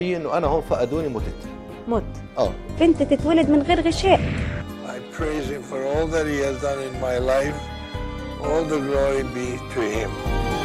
انه انا هون فقدوني متت مت اه بنت تتولد من غير غشاء I praise him for all that he has done in my life. All the glory be to him.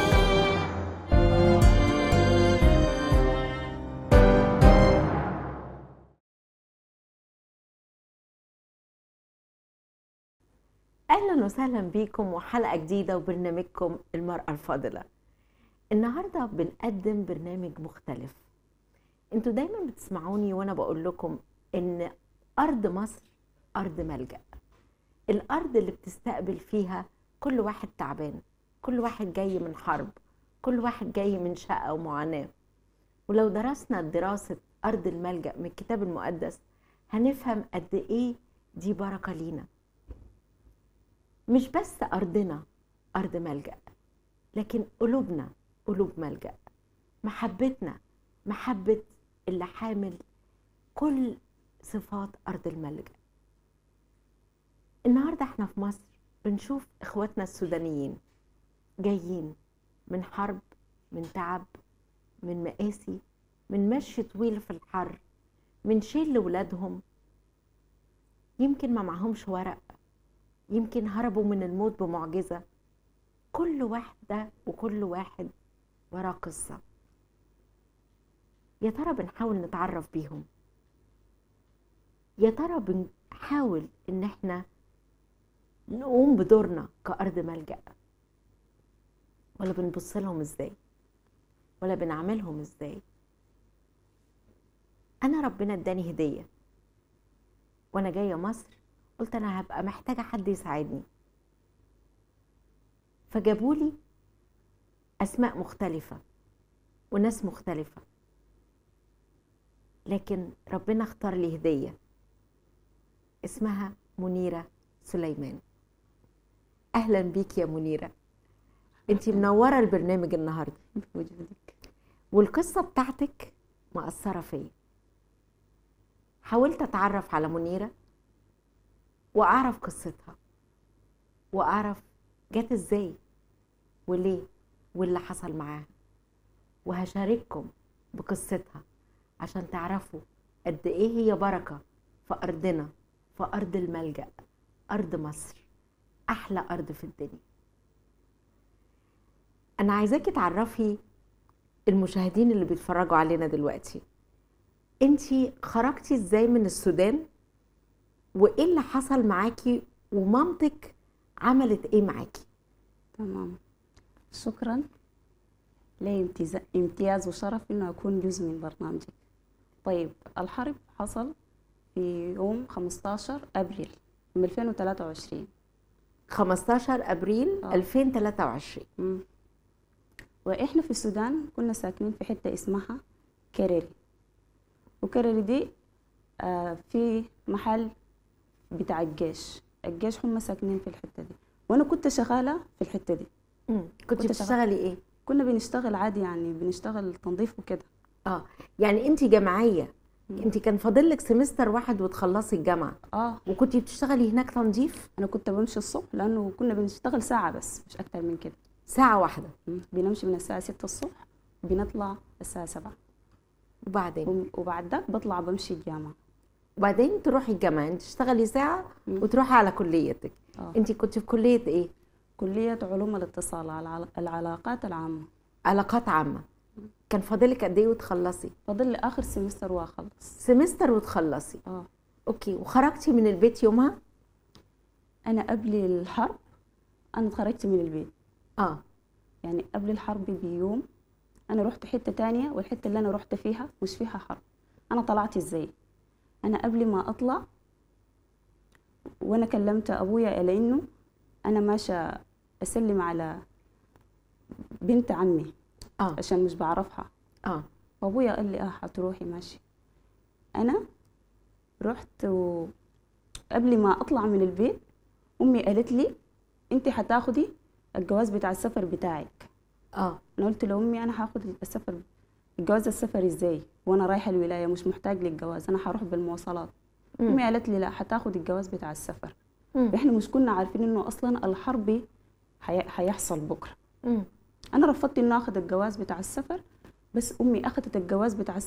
اهلا وسهلا بيكم وحلقه جديده وبرنامجكم المراه الفاضله النهارده بنقدم برنامج مختلف انتوا دايما بتسمعوني وانا بقول لكم ان ارض مصر ارض ملجا الارض اللي بتستقبل فيها كل واحد تعبان كل واحد جاي من حرب كل واحد جاي من شقه ومعاناه ولو درسنا دراسه ارض الملجا من الكتاب المقدس هنفهم قد ايه دي بركه لينا مش بس أرضنا أرض ملجأ لكن قلوبنا قلوب ملجأ محبتنا محبة اللي حامل كل صفات أرض الملجأ النهاردة احنا في مصر بنشوف إخواتنا السودانيين جايين من حرب من تعب من مقاسي من مشي طويل في الحر من شيل لولادهم يمكن ما معهمش ورق يمكن هربوا من الموت بمعجزة كل واحدة وكل واحد وراه قصة يا ترى بنحاول نتعرف بيهم يا ترى بنحاول ان احنا نقوم بدورنا كأرض ملجأ ولا بنبص لهم ازاي ولا بنعملهم ازاي انا ربنا اداني هدية وانا جاية مصر قلت انا هبقى محتاجه حد يساعدني فجابولي اسماء مختلفه وناس مختلفه لكن ربنا اختار لي هديه اسمها منيره سليمان اهلا بيك يا منيره انتي منوره البرنامج النهارده بوجودك والقصه بتاعتك مأثره فيا حاولت اتعرف على منيره واعرف قصتها واعرف جت ازاي وليه واللي حصل معاها وهشارككم بقصتها عشان تعرفوا قد ايه هي بركه في ارضنا في ارض الملجا ارض مصر احلى ارض في الدنيا انا عايزاكي تعرفي المشاهدين اللي بيتفرجوا علينا دلوقتي انتي خرجتي ازاي من السودان وايه اللي حصل معاكي ومامتك عملت ايه معاكي تمام شكرا لي امتياز, امتياز وشرف انه اكون جزء من برنامجك طيب الحرب حصل في يوم 15 ابريل من 2023 15 ابريل آه. 2023 مم. واحنا في السودان كنا ساكنين في حته اسمها كرري وكرري دي آه في محل بتاع الجيش الجيش هم ساكنين في الحته دي وانا كنت شغاله في الحته دي مم. كنت كنت بتشتغلي ايه كنا بنشتغل عادي يعني بنشتغل تنظيف وكده اه يعني انت جامعيه مم. انت كان فاضل لك سمستر واحد وتخلصي الجامعه اه وكنتي بتشتغلي هناك تنظيف انا كنت بمشي الصبح لانه كنا بنشتغل ساعه بس مش اكتر من كده ساعه واحده مم. بنمشي من الساعه 6 الصبح بنطلع الساعه 7 وبعدين وم- وبعد ذاك بطلع بمشي الجامعه وبعدين تروحي الجامعه انت تشتغلي ساعه مم. وتروحي على كليتك اه انت كنت في كليه ايه كليه علوم الاتصال العلا- العلاقات العامه علاقات عامه كان فاضلك قد ايه وتخلصي فاضل لي اخر سمستر واخلص سمستر وتخلصي اه اوكي وخرجتي من البيت يومها انا قبل الحرب انا خرجت من البيت اه يعني قبل الحرب بيوم انا رحت حته تانية والحته اللي انا رحت فيها مش فيها حرب انا طلعت ازاي انا قبل ما اطلع وانا كلمت ابويا الى انه انا ماشيه اسلم على بنت عمي اه عشان مش بعرفها اه فابويا قال لي اه هتروحي ماشي انا رحت و... قبل ما اطلع من البيت امي قالت لي انت هتاخدي الجواز بتاع السفر بتاعك اه انا قلت لامي انا هاخد السفر الجواز السفر ازاي وانا رايحه الولايه مش محتاج للجواز انا هروح بالمواصلات مم. امي قالت لي لا هتاخد الجواز بتاع السفر مم. احنا مش كنا عارفين انه اصلا الحرب هي... هيحصل بكره مم. انا رفضت انه اخذ الجواز بتاع السفر بس امي اخذت الجواز بتاع